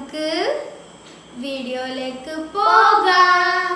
നമുക്ക് വീഡിയോയിലേക്ക് പോകാം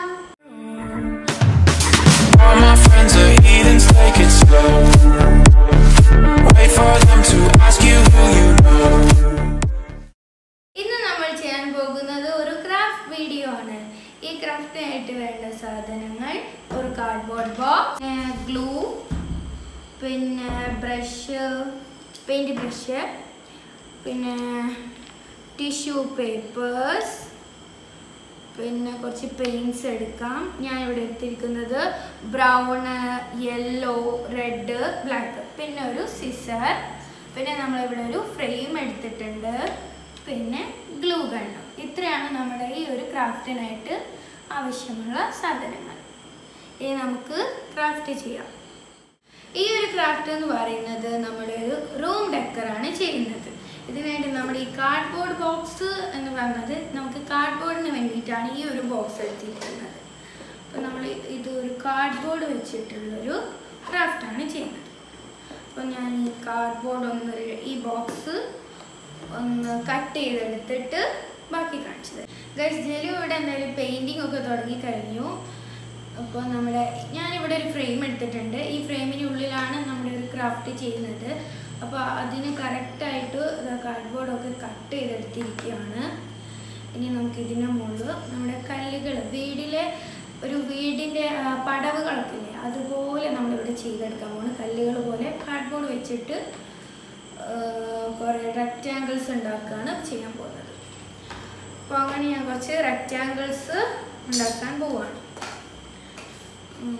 All my friends are heathens, take it slow. Wait for them to ask you who you know. ഇന്ന് നമ്മൾ ചെയ്യാൻ പോകുന്നത് ഒരു ക്രാഫ്റ്റ് വീഡിയോ ആണ് ഈ ക്രാഫ്റ്റിനായിട്ട് വേണ്ട സാധനങ്ങൾ ഒരു കാർഡ്ബോർഡ് ബോക്സ് ഗ്ലൂ പിന്നെ ബ്രഷ് പെയിന്റ് ബ്രഷ് പിന്നെ ടിഷ്യൂ പേപ്പേഴ്സ് പിന്നെ കുറച്ച് പെയിൻറ്റ്സ് എടുക്കാം ഞാൻ ഇവിടെ എടുത്തിരിക്കുന്നത് ബ്രൗൺ യെല്ലോ റെഡ് ബ്ലാക്ക് പിന്നെ ഒരു സിസർ പിന്നെ നമ്മളിവിടെ ഒരു ഫ്രെയിം എടുത്തിട്ടുണ്ട് പിന്നെ ഗ്ലൂ ഗണ്ണ് ഇത്രയാണ് നമ്മുടെ ഈ ഒരു ക്രാഫ്റ്റിനായിട്ട് ആവശ്യമുള്ള സാധനങ്ങൾ ഇനി നമുക്ക് ക്രാഫ്റ്റ് ചെയ്യാം ഈ ഒരു ക്രാഫ്റ്റ് എന്ന് പറയുന്നത് നമ്മുടെ ഒരു റൂം ഡെക്കറാണ് ചെയ്യുന്നത് ഇതിനായിട്ട് നമ്മുടെ ഈ കാർഡ്ബോർഡ് ബോക്സ് എന്ന് പറഞ്ഞത് നമുക്ക് കാർഡ്ബോർഡിന് വേണ്ടിയിട്ടാണ് ഈ ഒരു ബോക്സ് എടുത്തിരിക്കുന്നത് അപ്പോൾ നമ്മൾ ഇത് ഒരു കാർഡ്ബോർഡ് വെച്ചിട്ടുള്ളൊരു ക്രാഫ്റ്റാണ് ചെയ്യുന്നത് അപ്പോൾ ഞാൻ ഈ കാർഡ്ബോർഡ് ഒന്ന് റെ- ഈ ബോക്സ് ഒന്ന് കട്ട് ചെയ്തെടുത്തിട്ട് ബാക്കി കാണിച്ചത് ഗൈസ് ജലു ഇവിടെ എന്തായാലും പെയിൻറ്റിംഗ് ഒക്കെ തുടങ്ങി കഴിഞ്ഞു അപ്പോൾ നമ്മുടെ ഞാനിവിടെ ഒരു ഫ്രെയിം എടുത്തിട്ടുണ്ട് ഈ ഫ്രെയിമിനുള്ളിലാണ് നമ്മുടെ ഒരു ക്രാഫ്റ്റ് ചെയ്യുന്നത് അപ്പോൾ അതിന് കറക്റ്റായിട്ട് കാർഡ്ബോർഡൊക്കെ കട്ട് ചെയ്തെടുത്തിരിക്കുകയാണ് ഇനി നമുക്ക് ഇതിൻ്റെ മുകളിൽ നമ്മുടെ കല്ലുകൾ വീടിലെ ഒരു വീടിൻ്റെ ആ, പടവുകളൊക്കെ ഇല്ലേ അതുപോലെ നമ്മളിവിടെ ചെയ്തെടുക്കാൻ പോകുന്നു കല്ലുകൾ പോലെ കാർഡ്ബോർഡ് വെച്ചിട്ട് കുറേ റെക്റ്റാങ്കിൾസ് ഉണ്ടാക്കുകയാണ് ചെയ്യാൻ പോകുന്നത് അപ്പോൾ അങ്ങനെ ഞാൻ കുറച്ച് റെക്റ്റാങ്കിൾസ് ഉണ്ടാക്കാൻ പോവുകയാണ് ഉം.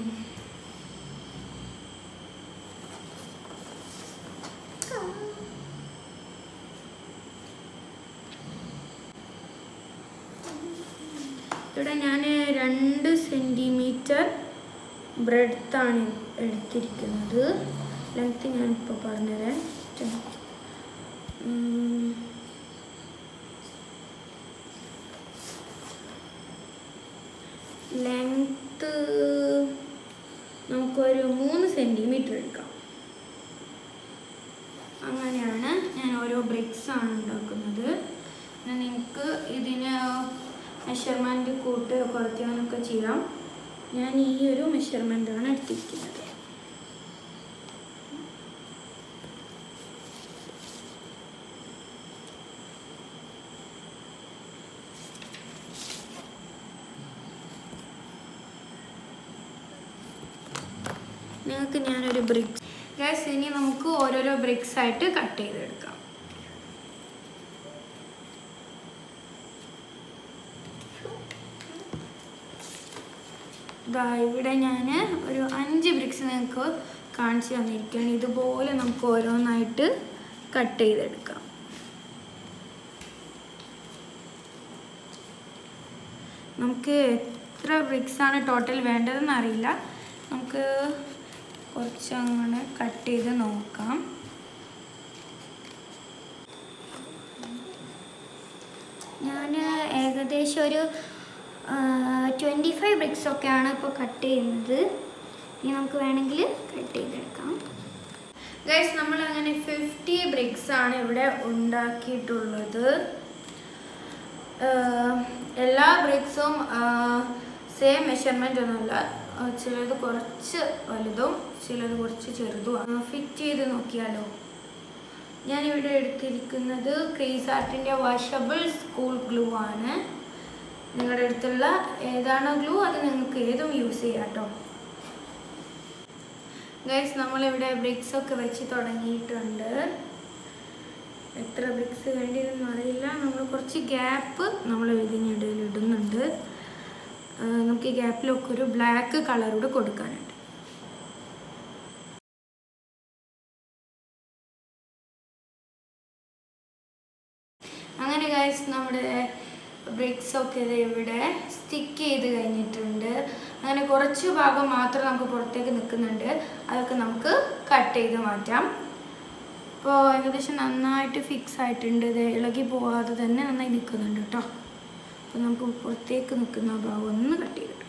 ഇവിടെ ഞാൻ രണ്ട് സെൻറ്റിമീറ്റർ ബ്രെഡ്ത്താണ് എടുത്തിരിക്കുന്നത് ലെങ്ത് ഞാനിപ്പോൾ പറഞ്ഞുതരാം ഉം. ലെങ്ത്ത് നമുക്കൊരു മൂന്ന് സെൻറ്റിമീറ്റർ എടുക്കാം അങ്ങനെയാണ് ഞാൻ ഓരോ ബ്രിക്സ് ആണ് ഉണ്ടാക്കുന്നത് പിന്നെ നിങ്ങൾക്ക് ഇതിന് മെഷർമെൻറ്റ് കൂട്ട് കുറയ്ക്കാനൊക്കെ ചെയ്യാം ഞാൻ ഈ ഒരു മെഷർമെൻ്റാണ് എടുത്തിരിക്കുന്നത് നിങ്ങൾക്ക് ഞാനൊരു ബ്രിക്സ് ഗൈസ് ഇനി നമുക്ക് ഓരോരോ ബ്രിക്സ് ആയിട്ട് കട്ട് ചെയ്തെടുക്കാം ഇതാ ഇവിടെ ഞാൻ ഒരു അഞ്ച് ബ്രിക്സ് നിങ്ങൾക്ക് കാണിച്ചു തന്നിരിക്കുകയാണ് ഇതുപോലെ നമുക്ക് ഓരോന്നായിട്ട് കട്ട് ചെയ്തെടുക്കാം നമുക്ക് എത്ര ബ്രിക്സ് ആണ് ടോട്ടൽ വേണ്ടതെന്ന് അറിയില്ല നമുക്ക് കുറച്ച് അങ്ങനെ കട്ട് ചെയ്ത് നോക്കാം ഞാൻ ഏകദേശം ഒരു ട്വൻറ്റി ഫൈവ് ബ്രിക്സ് ഒക്കെയാണ് ഇപ്പോൾ കട്ട് ചെയ്യുന്നത് ഇനി നമുക്ക് വേണമെങ്കിൽ കട്ട് ചെയ്തെടുക്കാം ഗൈസ് നമ്മൾ അങ്ങനെ ഫിഫ്റ്റി ബ്രിക്സ് ആണ് ഇവിടെ ഉണ്ടാക്കിയിട്ടുള്ളത് ആഹ് എല്ലാ ബ്രിക്സും സെയിം മെഷർമെൻ്റ് ഒന്നുമല്ല ആഹ് ചിലത് കുറച്ച് വലുതും ചിലത് കുറച്ച് ചെറുതുമാണ് ഫിറ്റ് ചെയ്ത് നോക്കിയാലോ ഞാനിവിടെ എടുത്തിരിക്കുന്നത് ക്രീസ് ആർട്ടിൻ്റെ വാഷബിൾ സ്കൂൾ ഗ്ലൂ ആണ് നിങ്ങളുടെ അടുത്തുള്ള ഏതാണോ ഗ്ലൂ അത് നിങ്ങൾക്ക് ഏതും യൂസ് ചെയ്യാം കേട്ടോ ഗൈസ് നമ്മളിവിടെ ബ്രിക്സ് ഒക്കെ വെച്ച് തുടങ്ങിയിട്ടുണ്ട് എത്ര ബ്രിക്സ് വേണ്ടിയതെന്ന് അറിയില്ല നമ്മൾ കുറച്ച് ഗ്യാപ്പ് നമ്മൾ ഇതിനിടയിൽ ഇടുന്നുണ്ട് ആ, നമുക്ക് ഈ ഗ്യാപ്പിലൊക്കെ ഒരു ബ്ലാക്ക് കളറൂടെ കൊടുക്കാനുണ്ട് അങ്ങനെ ഗൈസ് നമ്മുടെ ബ്രിക്സ് ഒക്കെ ഇത് ഇവിടെ സ്റ്റിക്ക് ചെയ്ത് കഴിഞ്ഞിട്ടുണ്ട് അങ്ങനെ കുറച്ച് ഭാഗം മാത്രം നമുക്ക് പുറത്തേക്ക് നിൽക്കുന്നുണ്ട് അതൊക്കെ നമുക്ക് കട്ട് ചെയ്ത് മാറ്റാം ഇപ്പോൾ ഏകദേശം നന്നായിട്ട് ഫിക്സ് ആയിട്ടുണ്ട് ഇത് ഇളകി പോവാതെ തന്നെ നന്നായി നിൽക്കുന്നുണ്ട് കേട്ടോ അപ്പോൾ നമുക്ക് പുറത്തേക്ക് നിൽക്കുന്ന ആ ഭാഗം ഒന്ന് കട്ട് ചെയ്തെടുക്കാം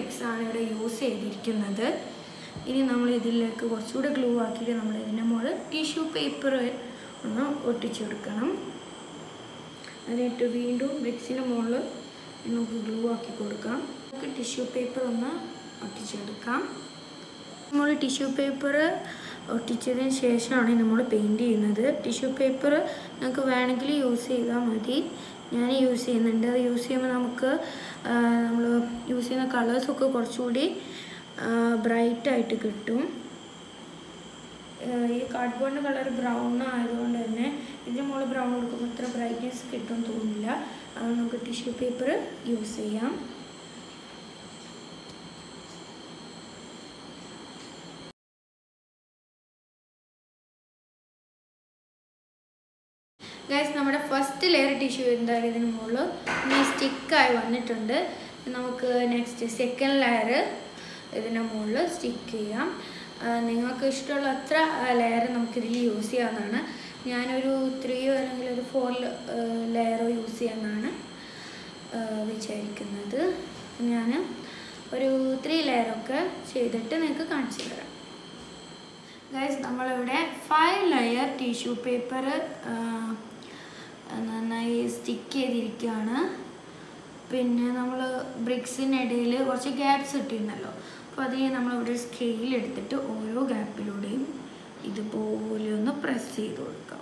ബ്രിക്സ് ആണ് ഇവിടെ യൂസ് ചെയ്തിരിക്കുന്നത് ഇനി നമ്മൾ ഇതിലേക്ക് കുറച്ചുകൂടെ ഗ്ലൂ ആക്കിയിട്ട് നമ്മൾ ഇതിൻ്റെ മുകളിൽ ടിഷ്യൂ പേപ്പർ ഒന്ന് ഒട്ടിച്ചെടുക്കണം എന്നിട്ട് വീണ്ടും ബ്രിക്സിൻ്റെ മുകളിൽ നമുക്ക് ഗ്ലൂ ആക്കി കൊടുക്കാം നമുക്ക് ടിഷ്യൂ പേപ്പർ ഒന്ന് ഒട്ടിച്ചെടുക്കാം നമ്മൾ ടിഷ്യൂ പേപ്പർ ഒട്ടിച്ചതിന് ശേഷമാണ് നമ്മൾ പെയിൻറ് ചെയ്യുന്നത് ടിഷ്യൂ പേപ്പർ നമുക്ക് വേണമെങ്കിൽ യൂസ് ചെയ്താൽ മതി ഞാൻ യൂസ് ചെയ്യുന്നുണ്ട് അത് യൂസ് ചെയ്യുമ്പോൾ നമുക്ക് നമ്മൾ യൂസ് ചെയ്യുന്ന കളേഴ്സൊക്കെ കുറച്ചുകൂടി ബ്രൈറ്റ് ആയിട്ട് കിട്ടും ഈ കാർഡ്ബോർഡിൻ്റെ കളർ ബ്രൗൺ ആയതുകൊണ്ട് തന്നെ ഇതിന് മുകളിൽ ബ്രൗൺ കൊടുക്കുമ്പോൾ ഇത്ര ബ്രൈറ്റ്നെസ് കിട്ടും തോന്നില്ല അത് നമുക്ക് ടിഷ്യൂ പേപ്പർ യൂസ് ചെയ്യാം ഗൈസ് നമ്മുടെ ഫസ്റ്റ് ലെയർ ടിഷ്യൂ എന്തായാലും ഇതിന് മുകളിൽ ഇനി സ്റ്റിക്കായി വന്നിട്ടുണ്ട് നമുക്ക് നെക്സ്റ്റ് സെക്കൻഡ് ലെയർ ഇതിൻ്റെ മുകളിൽ സ്റ്റിക്ക് ചെയ്യാം ആ, നിങ്ങൾക്ക് ഇഷ്ടമുള്ള അത്ര ലെയർ നമുക്കിതിൽ യൂസ് ചെയ്യാവുന്നതാണ് ഞാനൊരു ത്രീയോ അല്ലെങ്കിൽ ഒരു ഫോർ ലെയറോ യൂസ് ചെയ്യാമെന്നാണ് ആ, വിചാരിക്കുന്നത് ഞാൻ ഒരു ത്രീ ലെയറൊക്കെ ചെയ്തിട്ട് നിങ്ങൾക്ക് കാണിച്ചു തരാം ഗൈസ് നമ്മളിവിടെ ഫൈവ് ലെയർ ടിഷ്യൂ പേപ്പർ നന്നായി സ്റ്റിക്ക് ചെയ്തിരിക്കുകയാണ് പിന്നെ നമ്മൾ ബ്രിക്സിനിടയിൽ കുറച്ച് ഗ്യാപ്സ് ഇട്ടിരുന്നല്ലോ അപ്പോൾ അതിന് നമ്മളിവിടെ സ്കെയിൽ എടുത്തിട്ട് ഓരോ ഗ്യാപ്പിലൂടെയും ഇതുപോലെ ഒന്ന് പ്രസ് ചെയ്ത് കൊടുക്കാം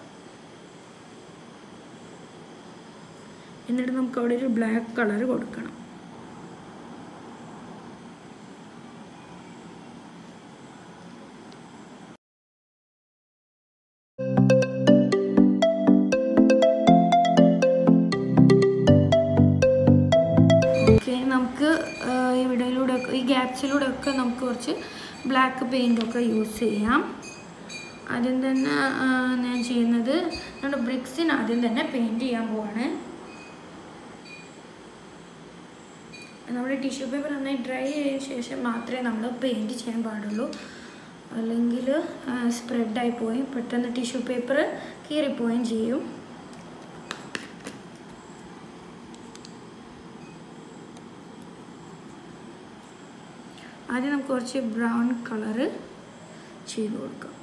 എന്നിട്ട് നമുക്ക് അവിടെ ഒരു ബ്ലാക്ക് കളർ കൊടുക്കണം ഓക്കെ നമുക്ക് ആ, ഇവിടെയിലൂടെ ഒക്കെ ഈ ഗ്യാപ്സിലൂടെ ഒക്കെ നമുക്ക് കുറച്ച് ബ്ലാക്ക് പെയിൻ്റ് ഒക്കെ യൂസ് ചെയ്യാം ആദ്യം തന്നെ ആ, ഞാൻ ചെയ്യുന്നത് നമ്മുടെ ബ്രിക്സിന് ആദ്യം തന്നെ പെയിൻറ് ചെയ്യാൻ പോവാണ് നമ്മുടെ ടിഷ്യൂ പേപ്പർ നന്നായി ഡ്രൈ ആയ ശേഷം മാത്രമേ നമ്മൾ പെയിൻറ് ചെയ്യാൻ പാടുള്ളൂ അല്ലെങ്കിൽ സ്പ്രെഡായി പോയി പെട്ടെന്ന് ടിഷ്യൂ പേപ്പർ കീറിപ്പോവുകയും ചെയ്യും ആദ്യം നമുക്ക് കുറച്ച് ബ്രൗൺ കളറ് ചെയ്ത് കൊടുക്കാം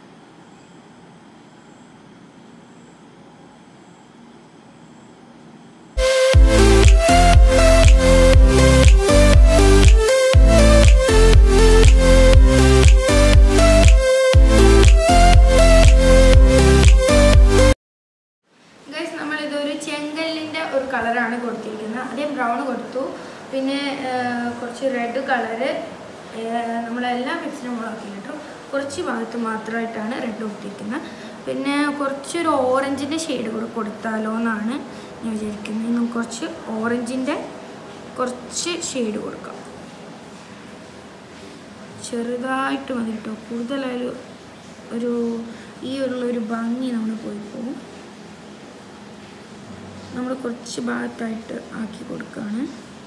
ഗൈസ് നമ്മളിതൊരു ചെങ്കല്ലിൻ്റെ ഒരു കളറാണ് കൊടുത്തിരിക്കുന്നത് ആദ്യം ബ്രൗൺ കൊടുത്തു പിന്നെ ആ, കുറച്ച് റെഡ് കളറ് നമ്മളെല്ലാം മിക്സിന് മുളക്കി കേട്ടോ കുറച്ച് ഭാഗത്ത് മാത്രമായിട്ടാണ് റെഡ് കൊടുത്തിരിക്കുന്നത് പിന്നെ കുറച്ചൊരു ഓറഞ്ചിൻ്റെ ഷെയ്ഡ് കൂടെ കൊടുത്താലോ എന്നാണ് ഞാൻ വിചാരിക്കുന്നത് ഇനി നമുക്ക് കുറച്ച് ഓറഞ്ചിൻ്റെ കുറച്ച് ഷെയ്ഡ് കൊടുക്കാം ചെറുതായിട്ട് മതി കേട്ടോ കൂടുതലായാലും ഒരു ഈ ഉള്ളൊരു ഭംഗി നമ്മൾ പോയി പോകും നമ്മൾ കുറച്ച് ഭാഗത്തായിട്ട് ആക്കി കൊടുക്കുകയാണ്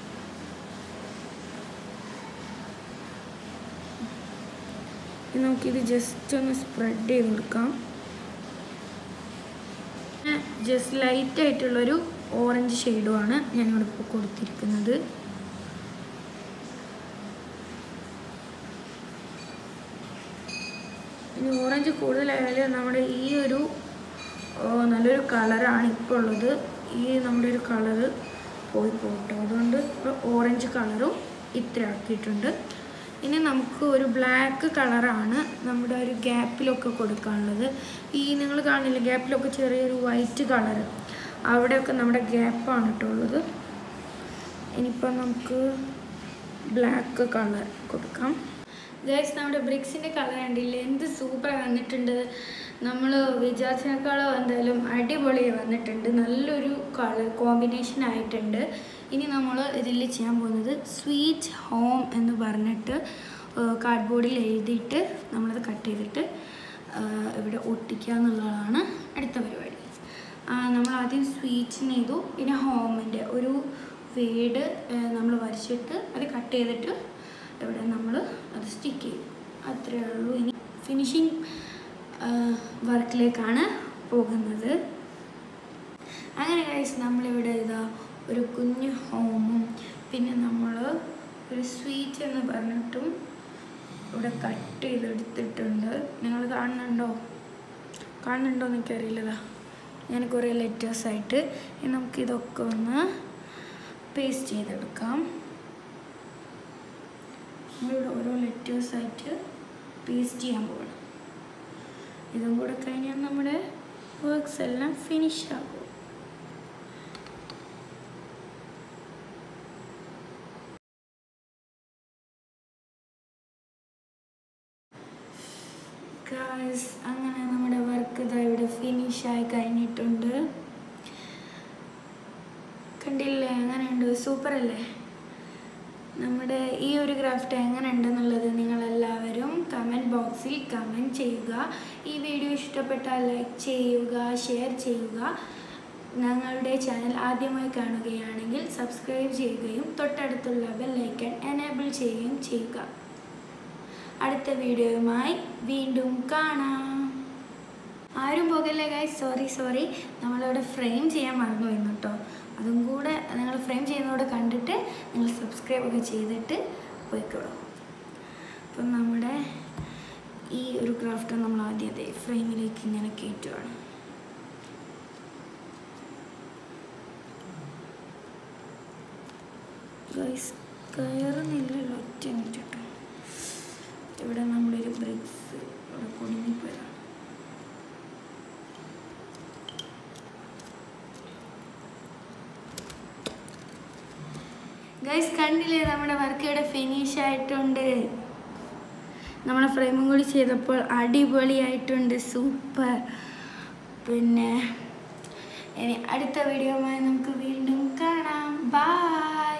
ഇനി നമുക്കിത് ജസ്റ്റ് ഒന്ന് സ്പ്രെഡ് ചെയ്ത് കൊടുക്കാം ജസ്റ്റ് ലൈറ്റ് ആയിട്ടുള്ളൊരു ഓറഞ്ച് ഷെയ്ഡുമാണ് ഞാനിവിടെ ഇപ്പോൾ കൊടുത്തിരിക്കുന്നത് ഇനി ഓറഞ്ച് കൂടുതലായാലും നമ്മുടെ ഈ ഒരു ഓ, നല്ലൊരു കളറാണ് ഇപ്പോൾ ഉള്ളത് ഈ നമ്മുടെ ഒരു കളറ് പോയി പോകട്ടോ അതുകൊണ്ട് ഓറഞ്ച് കളറും ഇത്ര ആക്കിയിട്ടുണ്ട് ഇനി നമുക്ക് ഒരു ബ്ലാക്ക് കളറാണ് നമ്മുടെ ഒരു ഗ്യാപ്പിലൊക്കെ കൊടുക്കാനുള്ളത് ഈ നിങ്ങൾ കാണില്ല ഗ്യാപ്പിലൊക്കെ ചെറിയൊരു വൈറ്റ് കളറ് അവിടെയൊക്കെ നമ്മുടെ ഗ്യാപ്പാണ് കേട്ടോ ഉള്ളത് ഇനിയിപ്പോൾ നമുക്ക് ബ്ലാക്ക് കളർ കൊടുക്കാം ഗൈസ് നമ്മുടെ ബ്രിക്സിൻ്റെ കളർ കണ്ടില്ലേ എന്ത് സൂപ്പർ വന്നിട്ടുണ്ട് നമ്മൾ വിചാരിച്ചതിനേക്കാളും എന്തായാലും അടിപൊളി വന്നിട്ടുണ്ട് നല്ലൊരു കളർ കോമ്പിനേഷൻ ആയിട്ടുണ്ട് ഇനി നമ്മൾ ഇതിൽ ചെയ്യാൻ പോകുന്നത് സ്വീറ്റ് ഹോം എന്ന് പറഞ്ഞിട്ട് കാർഡ്ബോർഡിൽ എഴുതിയിട്ട് നമ്മളത് കട്ട് ചെയ്തിട്ട് ആ, ഇവിടെ ഒട്ടിക്കുക എന്നുള്ളതാണ് അടുത്ത പരിപാടി നമ്മൾ ആദ്യം സ്വീറ്റ്സിന് ചെയ്തു പിന്നെ ഹോമിൻ്റെ ഒരു വേഡ് നമ്മൾ വരച്ചിട്ട് അത് കട്ട് ചെയ്തിട്ട് ഇവിടെ നമ്മൾ അത് സ്റ്റിക്ക് ചെയ്യും അത്രയേ ഉള്ളൂ ഇനി ഫിനിഷിങ് വർക്കിലേക്കാണ് പോകുന്നത് അങ്ങനെ കഴിച്ച് നമ്മളിവിടെ ഇതാ ഒരു കുഞ്ഞു ഹോമും പിന്നെ നമ്മൾ ഒരു സ്വീറ്റ് എന്ന് പറഞ്ഞിട്ടും ഇവിടെ കട്ട് ചെയ്തെടുത്തിട്ടുണ്ട് നിങ്ങൾ കാണുന്നുണ്ടോ കാണുന്നുണ്ടോ എന്ന് എനിക്കറിയില്ലതാ ഞാൻ കുറേ ലെറ്റേഴ്സായിട്ട് ഇനി നമുക്കിതൊക്കെ ഒന്ന് പേസ്റ്റ് ചെയ്തെടുക്കാം നമ്മളിവിടെ ഓരോ ലെറ്റേഴ്സായിട്ട് പേസ്റ്റ് ചെയ്യാൻ പോകണം ഇതും കൂടെ കഴിഞ്ഞാൽ നമ്മുടെ വർക്ക്സ് എല്ലാം ഫിനിഷ് ആകും ഗായ്സ് അങ്ങനെ നമ്മുടെ വർക്ക് ഇതാ ഇവിടെ ഫിനിഷായി കഴിഞ്ഞിട്ടുണ്ട് കണ്ടില്ലേ എങ്ങനെയുണ്ട് സൂപ്പർ അല്ലേ നമ്മുടെ ഈ ഒരു ക്രാഫ്റ്റ് എങ്ങനെ ഉണ്ടെന്നുള്ളത് നിങ്ങളെല്ലാവരും കമൻറ്റ് ബോക്സിൽ കമൻറ്റ് ചെയ്യുക ഈ വീഡിയോ ഇഷ്ടപ്പെട്ടാൽ ലൈക്ക് ചെയ്യുക ഷെയർ ചെയ്യുക ഞങ്ങളുടെ ചാനൽ ആദ്യമായി കാണുകയാണെങ്കിൽ സബ്സ്ക്രൈബ് ചെയ്യുകയും തൊട്ടടുത്തുള്ള ബെല്ലൈക്കൺ എനേബിൾ ചെയ്യുകയും ചെയ്യുക അടുത്ത വീഡിയോയുമായി വീണ്ടും കാണാം ആരും പോകല്ലേ ഗൈസ് സോറി സോറി നമ്മളവിടെ ഫ്രെയിം ചെയ്യാൻ മറന്നു പോയിരുന്നു കേട്ടോ അതും കൂടെ നിങ്ങൾ ഫ്രെയിം ചെയ്യുന്നതോടെ കണ്ടിട്ട് നിങ്ങൾ സബ്സ്ക്രൈബ് ഒക്കെ ചെയ്തിട്ട് പോയിക്കോളൂ അപ്പം നമ്മുടെ ഈ ഒരു ക്രാഫ്റ്റ് നമ്മൾ ആദ്യം അതെ ഫ്രെയിമിലേക്ക് ഇങ്ങനെ കയറ്റുവാണ് ഗൈസ് കയറുന്നില്ലല്ലോ ഒറ്റ മിനിറ്റ് കേട്ടോ ഇവിടെ നമ്മുടെ ഒരു ബ്രിക്സ് ഇവിടെ കുടുങ്ങിപ്പോയതാണ് ഗൈസ് കണ്ടില്ലേ നമ്മുടെ വർക്ക് ഇവിടെ ഫിനിഷ് ആയിട്ടുണ്ട് നമ്മുടെ ഫ്രെയിമും കൂടി ചെയ്തപ്പോൾ അടിപൊളിയായിട്ടുണ്ട് സൂപ്പർ പിന്നെ ഇനി അടുത്ത വീഡിയോയുമായി നമുക്ക് വീണ്ടും കാണാം ബൈ